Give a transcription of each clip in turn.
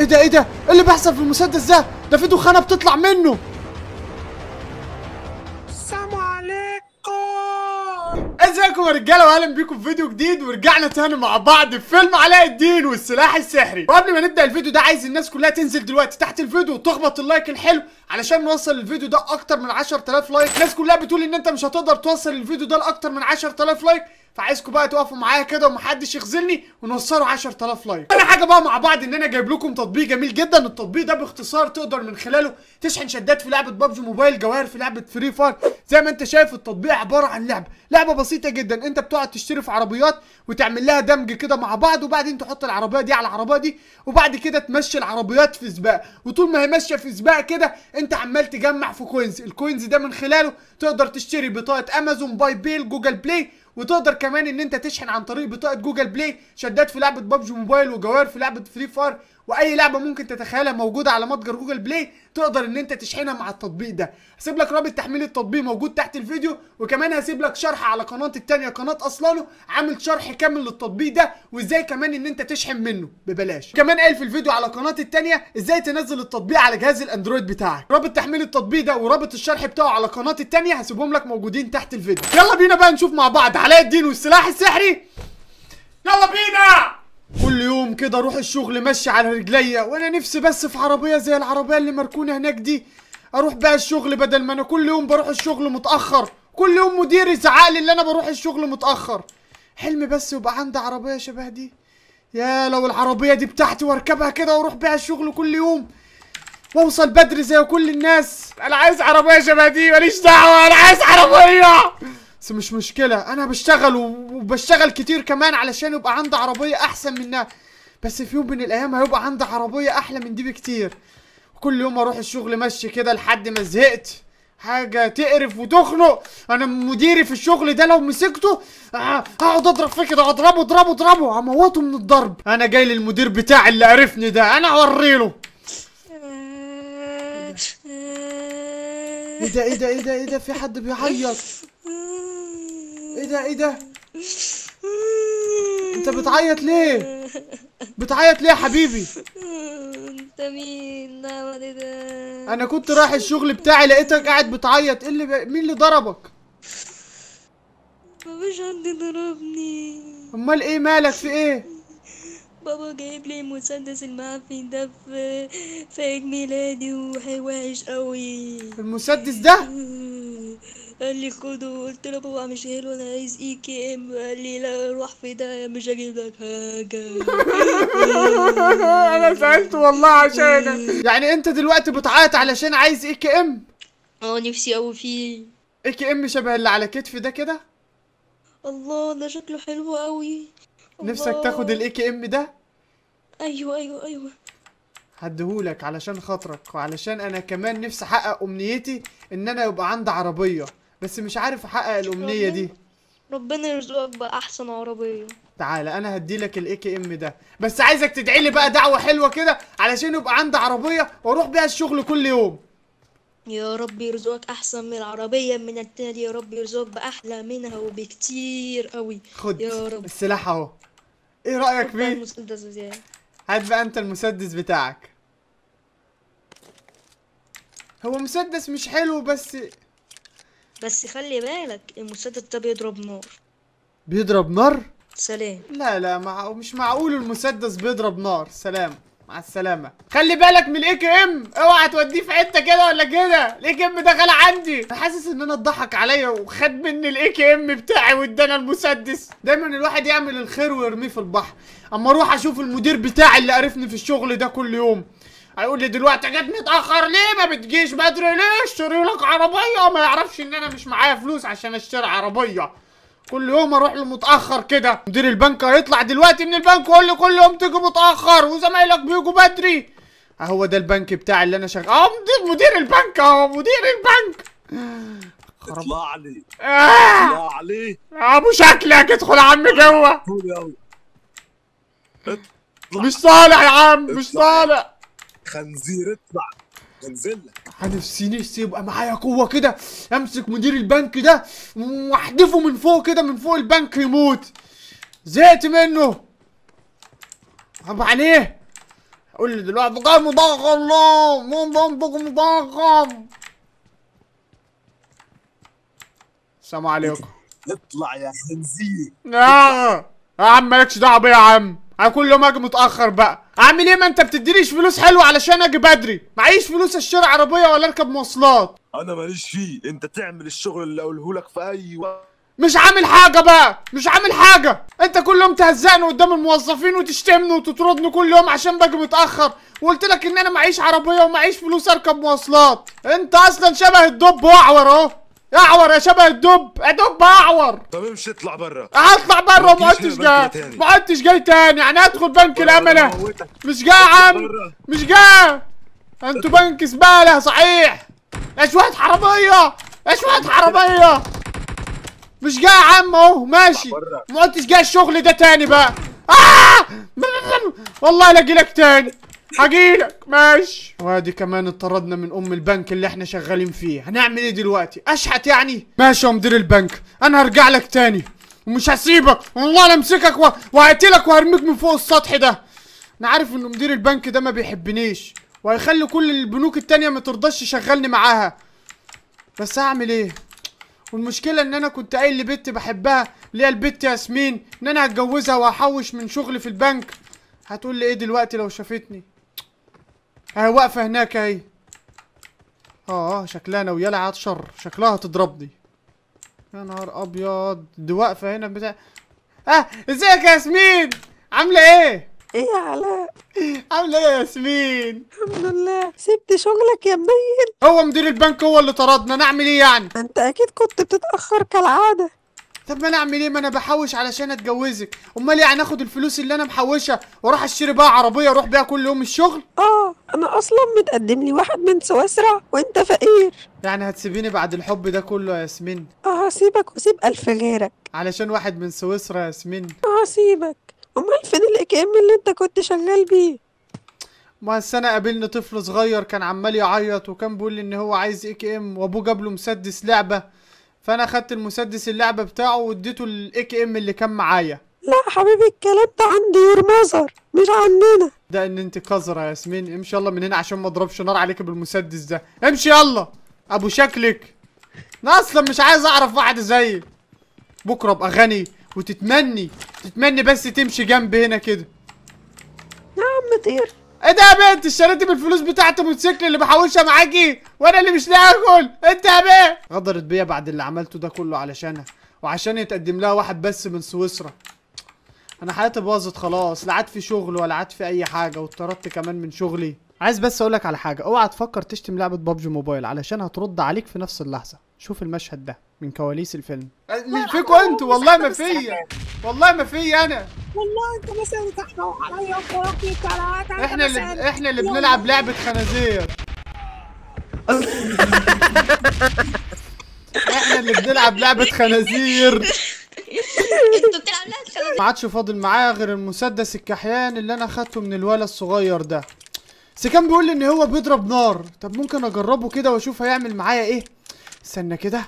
ايه ده ايه ده ايه اللي بيحصل في المسدس ده ده في دخانه بتطلع منه السلام عليكم ازيكم يا رجاله واهلا بيكم في فيديو جديد ورجعنا تاني مع بعض في فيلم علاء الدين والسلاح السحري وقبل ما نبدا الفيديو ده عايز الناس كلها تنزل دلوقتي تحت الفيديو وتخبط اللايك الحلو علشان نوصل الفيديو ده اكتر من 10000 لايك الناس كلها بتقول ان انت مش هتقدر توصل الفيديو ده لاكتر من 10000 لايك فعايزكم بقى تقفوا معايا كده ومحدش يخذلني ونوصله 10000 لايك اول حاجه بقى مع بعض ان انا جايب لكم تطبيق جميل جدا التطبيق ده باختصار تقدر من خلاله تشحن شدات في لعبه بابجي موبايل جواهر في لعبه فري فاير زي ما انت شايف التطبيق عباره عن لعبه لعبه بسيطه جدا انت بتقعد تشتري في عربيات وتعمل لها دمج كده مع بعض وبعدين تحط العربيه دي على العربيه دي وبعد كده تمشي العربيات في سباق وطول ما هي ماشيه في سباق كده انت عمال تجمع في كوينز الكوينز ده من خلاله تقدر تشتري بطاقه امازون باي بيل جوجل بلاي وتقدر كمان ان انت تشحن عن طريق بطاقه جوجل بلاي شدات في لعبه بابجي موبايل وجواهر في لعبه فري فاير واي لعبه ممكن تتخيلها موجوده على متجر جوجل بلاي تقدر ان انت تشحنها مع التطبيق ده هسيب لك رابط تحميل التطبيق موجود تحت الفيديو وكمان هسيب لك شرح على قناتي التانية قناه اصلانه عامل شرح كامل للتطبيق ده وازاي كمان ان انت تشحن منه ببلاش كمان قايل في الفيديو على قناتي التانية ازاي تنزل التطبيق على جهاز الاندرويد بتاعك رابط تحميل التطبيق ده ورابط الشرح بتاعه على قناتي التانية هسيبهم لك موجودين تحت الفيديو يلا بينا بقى نشوف مع بعض علاء الدين والسلاح السحري يلا بينا كل يوم كده اروح الشغل ماشي على رجليا وانا نفسي بس في عربيه زي العربيه اللي مركونه هناك دي اروح بقى الشغل بدل ما انا كل يوم بروح الشغل متاخر كل يوم مديري زعق لي ان انا بروح الشغل متاخر حلمي بس يبقى عندي عربيه شبه دي يا لو العربيه دي بتاعتي واركبها كده واروح بيها الشغل كل يوم واوصل بدري زي كل الناس انا عايز عربيه شبه دي ماليش دعوه انا عايز عربيه بس مش مشكله انا بشتغل وبشتغل كتير كمان علشان يبقى عندي عربيه احسن منها بس في يوم من الايام هيبقى عندي عربيه احلى من دي بكتير كل يوم اروح الشغل ماشي كده لحد ما زهقت حاجة تقرف وتخنق انا مديري في الشغل ده لو مسكته آه، هقعد اضرب فيه كده اضربه اضربه اضربه هموته من الضرب انا جاي للمدير بتاعي اللي عرفني ده انا هوريله ايه ده ايه ده ايه ده ايه ده في حد بيعيط ايه ده ايه ده انت بتعيط ليه بتعيط ليه يا حبيبي انت مين عمل ده انا كنت رايح الشغل بتاعي لقيتك قاعد بتعيط ايه اللي ب... مين اللي ضربك مفيش حد ضربني امال ايه مالك في ايه بابا جايب لي المسدس المعفن ده في في عيد ميلادي ووحش قوي المسدس ده قال لي خده قلت له بابا مش حلو انا عايز اي كي ام قال لي لا روح في ده مش هجيب لك حاجه انا سألت والله عشانك يعني انت دلوقتي بتعيط علشان عايز اي كي ام اه نفسي قوي فيه اي كي ام شبه اللي على كتفي ده كده الله ده شكله حلو قوي نفسك الله. تاخد الاي كي ام ده ايوه ايوه ايوه هديهولك علشان خاطرك وعلشان انا كمان نفسي احقق امنيتي ان انا يبقى عندي عربيه بس مش عارف احقق الامنيه دي ربنا يرزقك بأحسن عربية تعالى انا هديلك الاي كي ام ده بس عايزك تدعي لي بقى دعوه حلوه كده علشان يبقى عندي عربيه واروح بيها الشغل كل يوم يا رب يرزقك أحسن من العربية من التاني يا رب يرزقك بأحلى منها وبكتير قوي خد يا رب السلاح اهو ايه رايك خد بقى فيه المسدس بتاعي هات بقى انت المسدس بتاعك هو مسدس مش حلو بس بس خلي بالك المسدس ده بيضرب نار بيضرب نار سلام لا لا مع... مش معقول المسدس بيضرب نار سلام مع السلامة خلي بالك من الاي كي ام اوعى توديه في حتة كده ولا كده الاي كي ام ده غالي عندي انا حاسس ان انا اتضحك عليا وخد مني الاي كي ام بتاعي وادانا المسدس دايما الواحد يعمل الخير ويرميه في البحر اما اروح اشوف المدير بتاعي اللي عرفني في الشغل ده كل يوم هيقول لي دلوقتي جيت متاخر ليه ما بتجيش بدري ليه اشتري لك عربيه ما يعرفش ان انا مش معايا فلوس عشان اشتري عربيه كل يوم اروح له متاخر كده مدير البنك هيطلع دلوقتي من البنك ويقول لي كل يوم تيجي متاخر وزمايلك بيجوا بدري اهو ده البنك بتاعي اللي انا شغال اه مدير مدير البنك اهو مدير البنك خرب اطلع لي آه اطلع لي ابو شكلك ادخل يا عم جوه قول يلا مش صالح يا عم مش صالح خنزير اطلع انزل لك انا نفسي نفسي يبقى معايا قوه كده امسك مدير البنك ده واحدفه من فوق كده من فوق البنك يموت زهقت منه طب عليه قول لي دلوقتي بقى مضخم لا مو منطق مضخم السلام عليكم اطلع يا خنزير يا يا عم مالكش دعوه بيا يا عم انا كل يوم اجي متاخر بقى اعمل ايه ما انت بتدينيش فلوس حلوه علشان اجي بدري معيش فلوس اشتري عربيه ولا اركب مواصلات انا ماليش فيه انت تعمل الشغل اللي اقوله لك في اي وقت مش عامل حاجه بقى مش عامل حاجه انت كل يوم تهزقني قدام الموظفين وتشتمني وتطردني كل يوم عشان باجي متاخر وقلت لك ان انا معيش عربيه ومعيش فلوس اركب مواصلات انت اصلا شبه الدب واعور اهو اعور يا شبه الدب يا دب اعور طب امشي اطلع برا هطلع بره ما وما تجيش عدتش هنا جاي بنك تاني. ما عدتش جاي تاني يعني ادخل بنك الامله موتك. مش جاي يا عم برا. مش جاي انتوا بنك زباله صحيح يا شويه حراميه يا شويه حراميه مش جاي يا عم اهو ماشي برا. ما عدتش جاي الشغل ده تاني بقى آه! والله لاجي لك تاني هجيلك ماشي وادي كمان اتطردنا من ام البنك اللي احنا شغالين فيه هنعمل ايه دلوقتي اشحت يعني ماشي يا مدير البنك انا هرجع لك تاني ومش هسيبك والله لا امسكك و... وهقتلك وهرميك من فوق السطح ده انا عارف ان مدير البنك ده ما بيحبنيش وهيخلي كل البنوك التانية ما ترضاش تشغلني معاها بس هعمل ايه والمشكلة ان انا كنت قايل لبنت بحبها اللي هي البت ياسمين ان انا هتجوزها وهحوش من شغلي في البنك هتقول لي ايه دلوقتي لو شافتني اهي واقفة هناك اهي اه اه شكلها ناوية لي عاد شر شكلها هتضربني يا نهار ابيض دي واقفة هنا بتاع اه ازيك يا ياسمين عاملة ايه ايه يا علاء عاملة ايه يا ياسمين الحمد لله سبت شغلك يا منيل هو مدير البنك هو اللي طردنا نعمل ايه يعني انت اكيد كنت بتتاخر كالعاده طب ما انا اعمل ايه ما انا بحوش علشان اتجوزك امال يعني اخد الفلوس اللي انا محوشها واروح اشتري بقى عربيه اروح بيها كل يوم الشغل اه انا اصلا متقدم لي واحد من سويسرا وانت فقير يعني هتسيبيني بعد الحب ده كله يا ياسمين اه هسيبك واسيب الف غيرك علشان واحد من سويسرا يا ياسمين اه هسيبك امال فين الاي كي ام اللي انت كنت شغال بيه ما السنه قابلني طفل صغير كان عمال يعيط وكان بيقول لي ان هو عايز اي كي ام وابوه جاب له مسدس لعبه فانا خدت المسدس اللعبه بتاعه واديته الاي كي ام اللي كان معايا لا حبيبي الكلام ده عند يور مزر مش عندنا ده ان انت قذرة يا ياسمين امشي يلا من هنا عشان ما اضربش نار عليك بالمسدس ده امشي يلا ابو شكلك انا اصلا مش عايز اعرف واحد زيك بكره ابقى غني وتتمني تتمني بس تمشي جنبي هنا كده يا عم طير ايه ده يا بنت اشتريتي بالفلوس بتاعت الموتوسيكل اللي بحوشها معاكي وانا اللي مش لاقي اكل انت يا بنت غدرت بيا بعد اللي عملته ده كله علشانها وعشان يتقدم لها واحد بس من سويسرا انا حياتي باظت خلاص لا عاد في شغل ولا عاد في اي حاجه واتطردت كمان من شغلي عايز بس اقولك على حاجه اوعى تفكر تشتم لعبه بابجي موبايل علشان هترد عليك في نفس اللحظه شوف المشهد ده من كواليس الفيلم مش فيكوا انتوا والله ما فيا والله ما فيا انا والله انت مثلا تحكوا عليا وفوقني ثلاثة احنا اللي احنا اللي بنلعب لعبه خنازير احنا اللي بنلعب لعبه خنازير انتوا بتلعب لها الخنازير ما عادش فاضل معايا غير المسدس الكحيان اللي انا اخدته من الولد الصغير ده بس كان بيقول لي ان هو بيضرب نار طب ممكن اجربه كده واشوف هيعمل معايا ايه استنى كده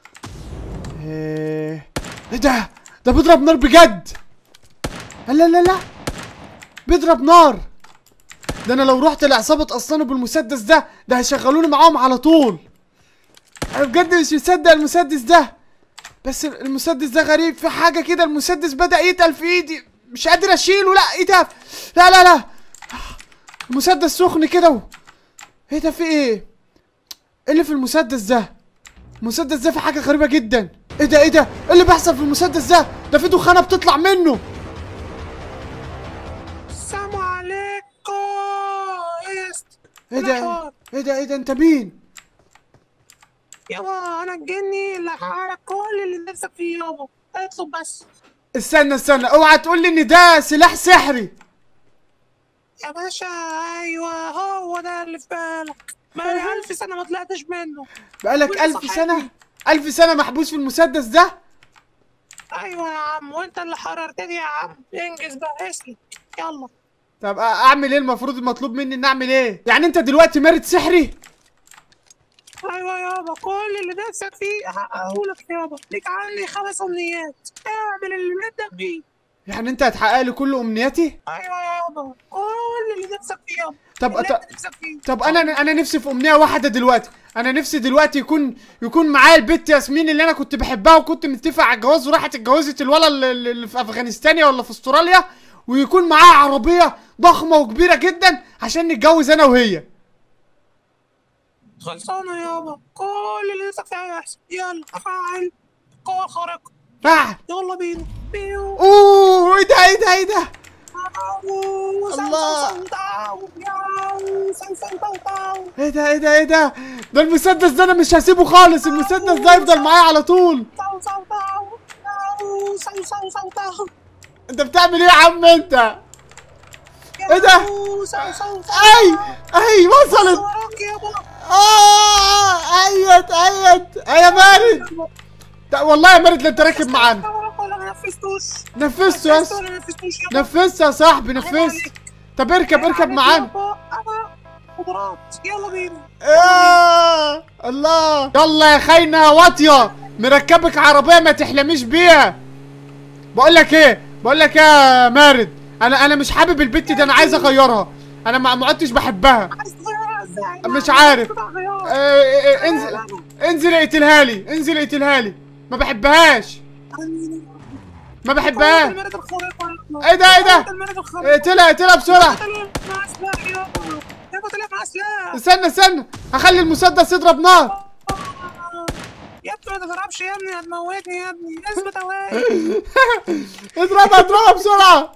ايه ايه ده ده بيضرب نار بجد لا لا لا بيضرب نار ده انا لو رحت لعصابة اصلا بالمسدس ده ده هيشغلوني معاهم على طول انا بجد مش مصدق المسدس ده بس المسدس ده غريب في حاجة كده المسدس بدأ يتقل في ايدي مش قادر اشيله لا ايه ده لا لا لا المسدس سخن كده و... ايه ده في ايه ايه اللي في المسدس ده المسدس ده في حاجة غريبة جدا ايه ده ايه ده ايه اللي بيحصل في المسدس ده ده في دخانة بتطلع منه السلام عليكم يس ايه ده ايه ده ايه ده انت مين يابا انا الجني اللي هحقق كل اللي نفسك فيه يابا اطلب بس استنى استنى اوعى تقول لي ان ده سلاح سحري يا باشا ايوه هو ده اللي في بالك بقالي ألف سنة ما طلعتش منه بقالك وانت ألف صحيح. سنة ألف سنة محبوس في المسدس ده ايوه يا عم وانت اللي حررتني يا عم انجز بقى اسلك يلا طب أ- اعمل ايه المفروض المطلوب مني ان اعمل ايه يعني انت دلوقتي مارد سحري ايوه يابا كل اللي نفسك فيه هحققهولك يابا ليك عندي خمس امنيات اعمل اللي بدك فيه يعني انت هتحقق لي كل امنياتي ايوه يابا كل اللي نفسك فيه يابا طب اللي طب, انت نفسك فيه طب انا انا نفسي في امنيه واحده دلوقتي انا نفسي دلوقتي يكون يكون معايا البت ياسمين اللي انا كنت بحبها وكنت متفق على الجواز وراحت اتجوزت الولد اللي- اللي في افغانستان ولا في استراليا ويكون معاها عربيه ضخمه وكبيره جدا عشان نتجوز انا وهي خلصانه يابا كل اللي نفسك فيه هيحصل يلا افعل قوة خارقة آه. يلا بينا بيو اوه ايه ده ايه ده ايه ده الله. ايه ده ايه ده ايه ده ده المسدس ده انا مش هسيبه خالص المسدس ده يفضل معايا على طول انت بتعمل ايه يا عم انت ايه ده؟ اي اي وصلت اه ايت ايت يا مارد ده والله يا مارد لا انت راكب معانا نفذته يا اسطى نفذت يا صاحبي نفذت طب اركب اركب معانا قدرات يلا بينا آه الله يلا يا خاينة واطية مركبك عربية ما تحلميش بيها بقول لك ايه بقول لك إيه يا مارد انا انا مش حابب البت دي انا عايز اغيرها انا ما ما عدتش بحبها عايز تغيرها ازاي مش عارف. قطع غيار. آه، آه، انزل انزل اقتلها لي انزل اقتلها لي ما بحبهاش ما بحبهاش المرد الخارقة ايه ده ايه ده المرد الخارقة اقتلها اقتلها بسرعة طلع مع سلاح يابا يابا طلع مع سلاح استنى استنى هخلي المسدس يضرب نار يا ابني ما تضربش يا ابني هتموتني يا ابني اثبت اهواك اضربها اضربها بسرعة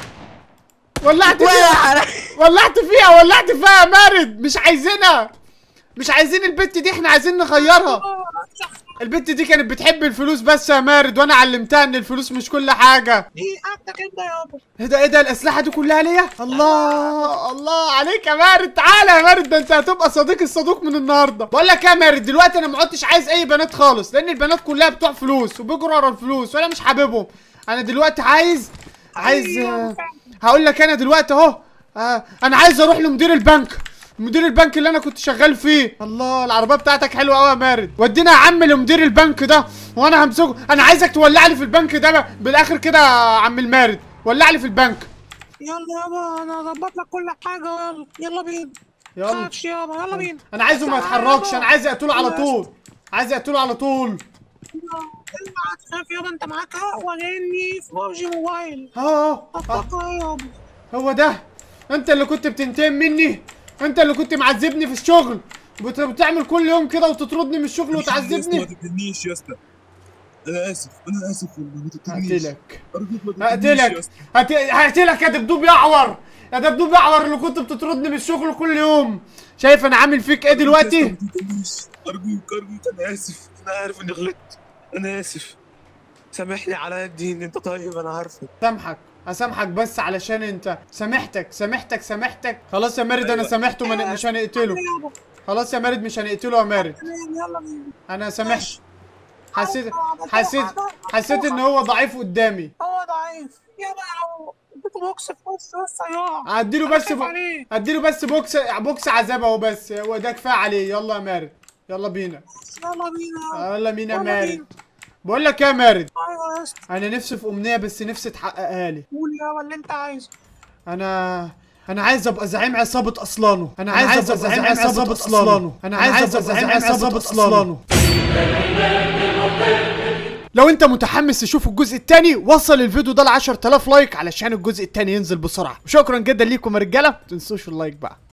ولعت فيها ولعت فيها ولعت فيها يا مارد مش عايزينها مش عايزين البت دي احنا عايزين نغيرها البت دي كانت بتحب الفلوس بس يا مارد وانا علمتها ان الفلوس مش كل حاجة دي حاجتك انت يابا ايه ده ايه ده الاسلحة دي كلها ليا الله الله عليك يا مارد تعالى يا مارد ده انت هتبقى صديق الصدوق من النهارده بقول لك إيه يا مارد دلوقتي انا ما عدتش عايز اي بنات خالص لان البنات كلها بتوع فلوس وبيجروا ورا الفلوس وانا مش حاببهم انا دلوقتي عايز عايز آه، هقول لك انا دلوقتي اهو آه، انا عايز اروح لمدير البنك مدير البنك اللي انا كنت شغال فيه الله العربيه بتاعتك حلوه قوي يا مارد ودينا يا عم لمدير البنك ده وانا همسكه انا عايزك تولع لي في البنك ده بقى. بالاخر كده يا عم المارد ولع لي في البنك يلا يابا انا هظبط لك كل حاجه يلا يلا بينا يلا تخافش يابا يلا بينا انا عايزه ما تعالى يتحركش يابا. انا عايز اقتله على طول عايز اقتله على طول اوعى تخاف يابا انت معاك اقوى لاني في ببجي موبايل اه اه اتوقع يابا هو ده انت اللي كنت بتنتقم مني انت اللي كنت معذبني في الشغل بت- بتعمل كل يوم كده وتطردني من الشغل يا اسطى ما وتعذبني تقتلنيش يا اسطى انا اسف انا اسف والله ما تقتلنيش هقتلك أرجوك ما تقتلنيش يا هقتلك اسطى. هت- هقتلك يا دبدوب يعور يا دبدوب يعور اللي كنت بتطردني من الشغل كل يوم شايف انا عامل فيك ايه يا اسطى دلوقتي ما تقتلنيش ارجوك ارجوك انا اسف انا عارف اني غلطت انا اسف سامحني على يدي ان انت طيب انا عارفه سامحك اسامحك بس علشان انت سامحتك سامحتك سامحتك خلاص يا مارد انا أيوة. سامحته من- مش هنقتله يابا خلاص يا مارد مش هنقتله يا مارد تمام يلا بينا انا سامحت حسيت حسيت حسيت ان هو ضعيف قدامي هو ضعيف يابا لو اديته بوكس في وسط بس هيقع اديله بس خايف ب... عليه. اديله بس بوكس بوكس عذاب اهو بس هو ده كفايه عليه يلا يا مارد يلا بينا يلا بينا يلا مين يا يلا مارد بينا. بقول لك إيه يا مارد ايوه يا اسطى انا نفسي في امنيه بس نفسي تحققها لي قول يابا اللي انت عايزه انا انا عايز ابقى زعيم عصابه اصلانه انا عايز ابقى زعيم عصابه اصلانه انا عايز ابقى زعيم عصابه اصلانه لو انت متحمس تشوف الجزء الثاني وصل الفيديو ده ل 10000 لايك علشان الجزء الثاني ينزل بسرعه وشكرا جدا ليكم يا رجاله ما تنسوش اللايك بقى